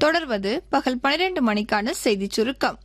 தொடர்வது பகல் பனிரெண்டு மணிக்கான செய்திச் சுருக்கம்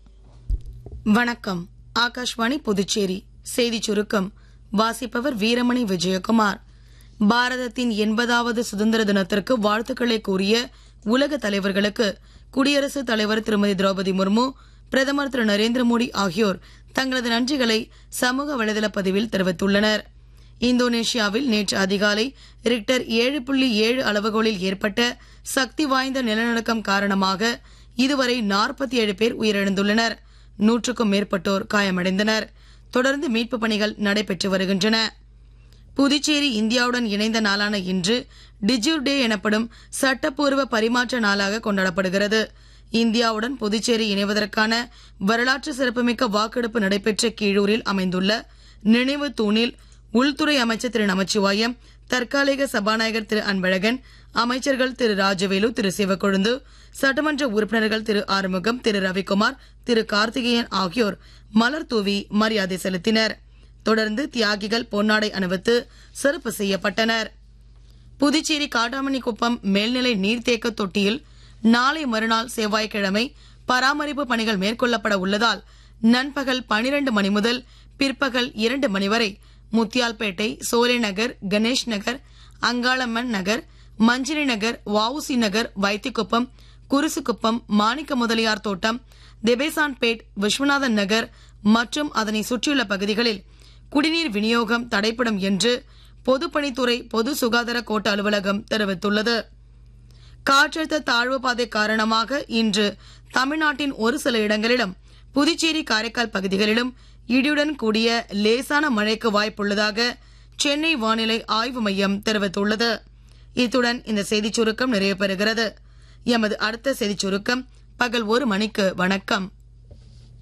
வணக்கம் ஆகாஷ்வாணி புதுச்சேரி செய்திச் சுருக்கம் வாசிப்பவர் வீரமணி விஜயகுமார் பாரதத்தின் எண்பதாவது சுதந்திர தினத்திற்கு வாழ்த்துக்களை கூறிய உலக தலைவர்களுக்கு குடியரசுத் தலைவர் திருமதி திரௌபதி முர்மு பிரதமர் திரு நரேந்திர மோடி ஆகியோர் தங்களது நன்றிகளை சமூக வலைதள பதிவில் தெரிவித்துள்ளனர் இந்தோனேஷியாவில் நேற்று அதிகாலை ரிக்டர் ஏழு புள்ளி ஏழு அளவுகோலில் ஏற்பட்ட சக்தி வாய்ந்த நிலநடுக்கம் காரணமாக இதுவரை நாற்பத்தி ஏழு பேர் உயிரிழந்துள்ளனர் நூற்றுக்கும் மேற்பட்டோர் காயமடைந்தனர் தொடர்ந்து மீட்புப் பணிகள் நடைபெற்று வருகின்றன புதுச்சேரி இந்தியாவுடன் இணைந்த நாளான இன்று டிஜூர் டே எனப்படும் சட்டப்பூர்வ பரிமாற்ற நாளாக கொண்டாடப்படுகிறது இந்தியாவுடன் புதுச்சேரி இணைவதற்கான வரலாற்று சிறப்புமிக்க வாக்கெடுப்பு நடைபெற்ற கீழூரில் அமைந்துள்ள நினைவு தூணில் உள்துறை அமைச்சர் திரு நமச்சிவாயம் தற்காலிக சபாநாயகர் திரு அன்பழகன் அமைச்சர்கள் திரு ராஜவேலு திரு சிவக்கொழுந்து சட்டமன்ற உறுப்பினர்கள் திரு ஆறுமுகம் திரு ரவிக்குமார் திரு கார்த்திகேயன் ஆகியோர் மலர் தூவி மரியாதை செலுத்தினர் தொடர்ந்து தியாகிகள் பொன்னாடை அணிவித்து சிறப்பு செய்யப்பட்டனர் புதுச்சேரி காட்டாமணி குப்பம் மேல்நிலை நீர்த்தேக்க தொட்டியில் நாளை மறுநாள் செவ்வாய்க்கிழமை பராமரிப்பு பணிகள் மேற்கொள்ளப்பட உள்ளதால் நண்பகல் பனிரண்டு மணி முதல் பிற்பகல் இரண்டு மணி வரை முத்தியால்பேட்டை சோலை நகர் கணேஷ் நகர் அங்காளம்மன் நகர் மஞ்சினி நகர் வவுசி நகர் வைத்திக்குப்பம் குருசுக்குப்பம் மாணிக்க முதலியார் தோட்டம் தெபேசான்பேட் விஸ்வநாதன் நகர் மற்றும் அதனை சுற்றியுள்ள பகுதிகளில் குடிநீர் விநியோகம் தடைப்படும் என்று பொதுப்பணித்துறை பொது சுகாதார கோட்ட அலுவலகம் தெரிவித்துள்ளது காற்றழுத்த தாழ்வு பாதை காரணமாக இன்று தமிழ்நாட்டின் ஒரு சில இடங்களிலும் புதுச்சேரி காரைக்கால் பகுதிகளிலும் இடியுடன் கூடிய லேசான மழைக்கு வாய்ப்புள்ளதாக சென்னை வானிலை ஆய்வு மையம் தெரிவித்துள்ளது இத்துடன் இந்த செய்திச் சுருக்கம் நிறைவு பெறுகிறது எமது அடுத்த செய்திச் சுருக்கம் பகல் ஒரு மணிக்கு வணக்கம்